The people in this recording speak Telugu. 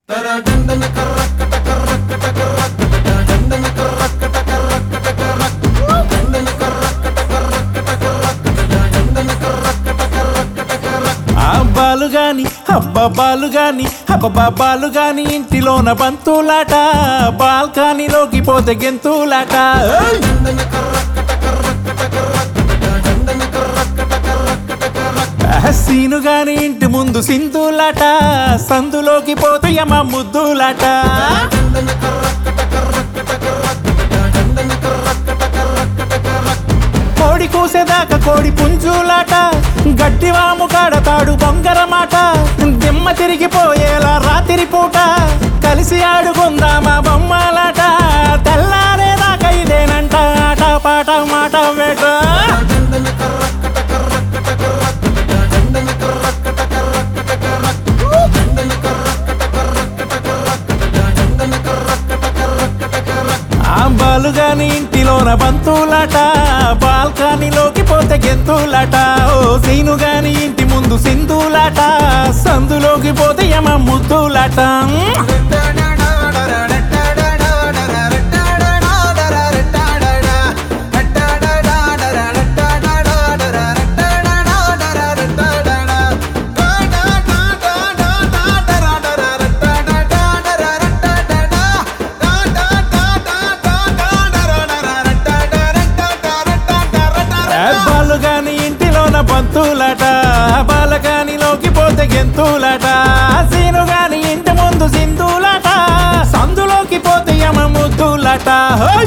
ఆ బాలు గాని అబ్బా బాలు గాని అబ్బా బాలు గాని ఇంటిలోన బంతులాట బాల్కనీలోకి పోతే గెంతులాట ఏయ్! ఆ సీను గాని ఇంటి ముందు సింధులాట సందులోకి పోతే యమ ముద్దులాట కోడి కూసేదాకా కోడి పుంజులాట గట్టివాము కాడతాడు బొంగరమాట దిమ్మ తిరిగిపోయేలా రాత్రి పూట కలిసి ఆడుకుందామా బొమ్మలాట తెల్లారేదాకా ఇదేనంట ఆట పాట మాట వేట ఆ బాలుగాని ఇంటిలోన బంతులాట బాల్కనీలోకి పోతే గెంతులాట ఓ సీను గాని ఇంటి ముందు సింధులాట సందులోకి పోతే యమ ముద్దులాట బాలుగాని ఇంటిలోన బంతులాట బాలకానిలోకి పోతే గెంతులాట సీను గాని ఇంటి ముందు సింధులాట సందులోకి పోతే యమ ముద్దులాట హో!